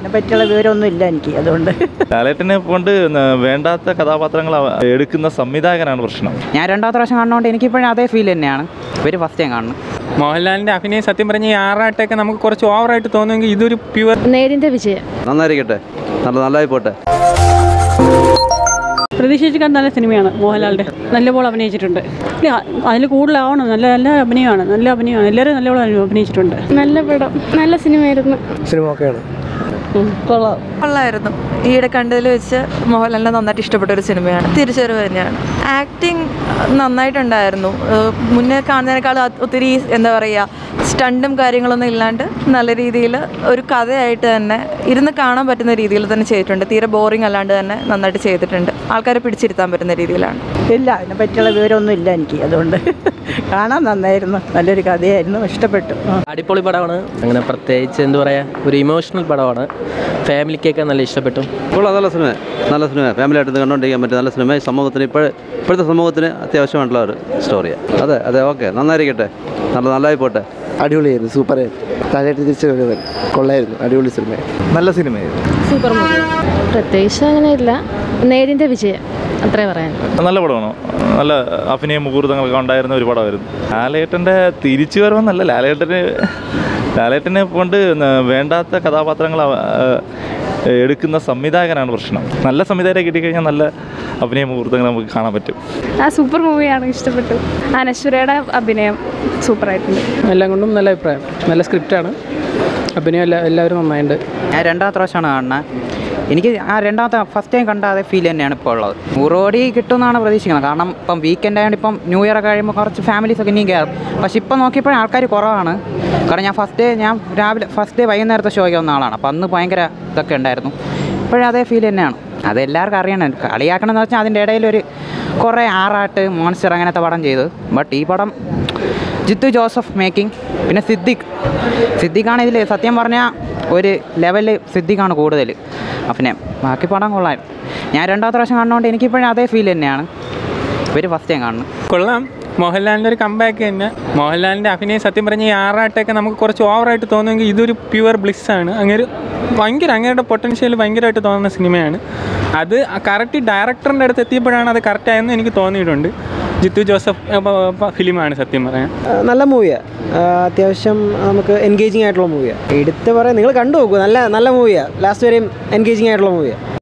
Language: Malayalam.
ഇതിനെ പറ്റിയുള്ള വിവരമൊന്നും ഇല്ല എനിക്ക് അതുകൊണ്ട് ലാലേട്ടനെ കൊണ്ട് ന- വേണ്ടാത്ത കഥാപാത്രങ്ങൾ അവ- എടുക്കുന്ന സംവിധായകനാണ് പ്രശ്നം ഞാൻ രണ്ടാമത്തെ പ്രാവശ്യം കാണുന്നതുകൊണ്ട് എനിക്കിപ്പോഴും അതേ ഫീൽ തന്നെയാണ് ഇവർ ഫസ്റ്റ് ടൈം കാണുന്നു മോഹൻലാലിൻ്റെ അഭിനയം സത്യം പറഞ്ഞ ഈ ആറാട്ടൊക്കെ നമുക്ക് കുറച്ച് ഓവറായിട്ട് തോന്നുമെങ്കിൽ ഇതൊരു പ്യുവർ നേരിൻ്റെ വിജയം നന്നായിരിക്കട്ടെ നല്ല നല്ലതായി പോട്ടെ പ്രതീക്ഷിച്ചിരിക്കാൻ നല്ല സിനിമയാണ് മോഹൻലാലിൻ്റെ നല്ലപോലെ അഭിനയിച്ചിട്ടുണ്ട് ഇല്ല അതിൽ കൂടുതലാവണം നല്ല നല്ല അഭിനയമാണ് നല്ല അഭിനയമാണ് എല്ലാവരും നല്ലപോലെ അഭിനയിച്ചിട്ടുണ്ട് നല്ല പടം നല്ല സിനിമയായിരുന്നു സിനിമ ഒക്കെയാണ് കൊള്ളാം കൊള്ളായിരുന്നു ഈയിടെ കണ്ടതിൽ വെച്ച് മോഹൻലാലിനെ നന്നായിട്ട് ഇഷ്ടപ്പെട്ട ഒരു സിനിമയാണ് തിരിച്ചറിവ് തന്നെയാണ് ആക്ടിങ് നന്നായിട്ടുണ്ടായിരുന്നു ഏഹ് മുന്നേ കാണുന്നതിനേക്കാൾ അത് ഒത്തിരി എന്താ പറയുക സ്റ്റണ്ടും കാര്യങ്ങളൊന്നും ഇല്ലാണ്ട് നല്ല രീതിയിൽ ഒരു കഥയായിട്ട് തന്നെ ഇരുന്ന് കാണാൻ പറ്റുന്ന രീതിയിൽ തന്നെ ചെയ്തിട്ടുണ്ട് തീരെ ബോറിംഗ് അല്ലാണ്ട് തന്നെ നന്നായിട്ട് ചെയ്തിട്ടുണ്ട് ആൾക്കാരെ പിടിച്ചിരുത്താൻ പറ്റുന്ന രീതിയിലാണ് ഇല്ല ഇതിനെ പറ്റിയുള്ള വിവരമൊന്നും ഇല്ല എനിക്ക് അതുകൊണ്ട് കാണാൻ നന്നായിരുന്നു നല്ലൊരു കഥയായിരുന്നു ഇഷ്ടപ്പെട്ടു ആ. അടിപൊളി പടമാണ് അങ്ങനെ പ്രത്യേകിച്ച് എന്താ പറയുക ഒരു ഇമോഷണൽ പടമാണ് ഫാമിലിക്കൊക്കെ നല്ല ഇഷ്ടപ്പെട്ടു കൊള്ളാം നല്ല സിനിമ നല്ല സിനിമ ഫാമിലിയായിട്ട് കണ്ടുകൊണ്ടിരിക്കാൻ പറ്റിയ നല്ല സിനിമ ഈ സമൂഹത്തിന് ഇപ്പോൾ ഇപ്പോഴത്തെ സമൂഹത്തിന് അത്യാവശ്യമായിട്ടുള്ള ഒരു സ്റ്റോറിയാണ് അതെ അതെ ഓക്കെ നന്നായിരിക്കട്ടെ നല്ല നല്ലതായി പോട്ടെ അടിപൊളിയായിരുന്നു സൂപ്പറായിരുന്നു തലയിട്ട് തിരിച്ചു വരുന്നത് കൊള്ളായിരുന്നു അടിപൊളി സിനിമ നല്ല സിനിമയായിരുന്നു സൂപ്പർ മൂവി പ്രത്യേകിച്ച് അങ്ങനെയില്ല നേരിൻ്റെ വിജയം അത്രേ പറയാൻ നല്ല പടമാണ് നല്ല അഭിനയ മുഹൂർത്തങ്ങളൊക്കെ ഉണ്ടായിരുന്ന ഒരു പടമായിരുന്നു ലാലേട്ടൻ്റെ തിരിച്ചു വരവെന്നല്ല ലാലേട്ടന് ലാലേട്ടനെ കൊണ്ട് ന- വേണ്ടാത്ത കഥാപാത്രങ്ങൾ അവ- ഏഹ് എടുക്കുന്ന സംവിധായകനാണ് പ്രശ്നം നല്ല സംവിധായകരെ കിട്ടിക്കഴിഞ്ഞാൽ നല്ല അഭിനയ മുഹൂർത്തങ്ങൾ നമുക്ക് കാണാൻ പറ്റും ആ സൂപ്പർ മൂവിയാണ് ഇഷ്ടപ്പെട്ടു അനശ്വരയുടെ അഭിനയം സൂപ്പറായിട്ടുണ്ട് എല്ലാം കൊണ്ടും നല്ല അഭിപ്രായം നല്ല സ്ക്രിപ്റ്റാണ് അഭിനയം എല്ലാ എല്ലാവരും നന്നായിട്ടുണ്ട് ഞാൻ രണ്ടാമത്തെ പ്രാവശ്യമാണ് കാണുന്നത് എനിക്ക് ആ രണ്ടാമത്തെ ഫസ്റ്റ് ടൈം കണ്ട അതേ ഫീൽ തന്നെയാണ് ഇപ്പോൾ ഉള്ളത് നൂറോടി കിട്ടുമെന്നാണ് പ്രതീക്ഷിക്കുന്നത് കാരണം ഇപ്പം വീക്കെൻഡ് ആയതുകൊണ്ട് ഇപ്പം ന്യൂ ഇയർ ഒക്കെ കഴിയുമ്പോൾ കുറച്ച് ഫാമിലീസ് ഒക്കെ ഇനിയും കയറും പക്ഷെ ഇപ്പം നോക്കിയപ്പോഴും ആൾക്കാർ കുറവാണ് കാരണം ഞാൻ ഫസ്റ്റ് ഡേ ഞാൻ രാവിലെ ഫസ്റ്റ് ഡേ വൈകുന്നേരത്തെ ഷോയ്ക്ക് വന്ന ആളാണ് അപ്പം അന്ന് ഭയങ്കര ഇതൊക്കെ ഉണ്ടായിരുന്നു ഇപ്പോഴും അതേ ഫീൽ തന്നെയാണ് അത് എല്ലാവർക്കും അറിയണം കളിയാക്കണം എന്ന് വെച്ചാൽ അതിൻ്റെ ഇടയിലൊരു കുറേ ആറാട്ട് മോൺസ്റ്റർ അങ്ങനത്തെ പടം ചെയ്തു ബട്ട് ഈ പടം ജിത്തു ജോസഫ് മേക്കിംഗ് പിന്നെ സിദ്ദിഖ് സിദ്ദിഖാണ് ഇതിൽ സത്യം പറഞ്ഞാൽ ഒരു ലെവല് സിദ്ദിഖാണ് കൂടുതൽ അഭിനയം ബാക്കി പടം കൊള്ളായിരുന്നു ഞാൻ രണ്ടാമത്തെ പ്രാവശ്യം കാണുന്നതുകൊണ്ട് എനിക്കിപ്പോഴും അതേ ഫീൽ തന്നെയാണ് ഇവർ ഫസ്റ്റ് ടൈം കാണുന്നു കൊള്ളാം മോഹൻലാലിൻ്റെ ഒരു കമ്പാക്ക് തന്നെ മോഹൻലാലിൻ്റെ അഭിനയം സത്യം പറഞ്ഞ ഈ ആറാട്ടൊക്കെ നമുക്ക് കുറച്ച് ഓവറായിട്ട് തോന്നുമെങ്കിൽ ഇതൊരു പ്യുവർ ബ്ലിസ്സാണ് അങ്ങനെ ഭയങ്കര അങ്ങയുടെ പൊട്ടൻഷ്യൽ ഭയങ്കരമായിട്ട് തോന്നുന്ന സിനിമയാണ് അത് കറക്റ്റ് ഡയറക്ടറിൻ്റെ അടുത്ത് എത്തിയപ്പോഴാണ് അത് കറക്റ്റായെന്ന് എനിക്ക് തോന്നിയിട്ടുണ്ട് ജിത്തു ജോസഫ് ഫിലിമാണ് സത്യം പറയാൻ നല്ല മൂവിയാണ് അത്യാവശ്യം നമുക്ക് എൻഗേജിങ് ആയിട്ടുള്ള മൂവിയാണ് എടുത്ത് പറയാം നിങ്ങൾ കണ്ടു നോക്കൂ നല്ല നല്ല മൂവിയാണ് ലാസ്റ്റ് വരെയും എൻഗേജിങ് ആയിട്ടുള്ള മൂവിയാണ്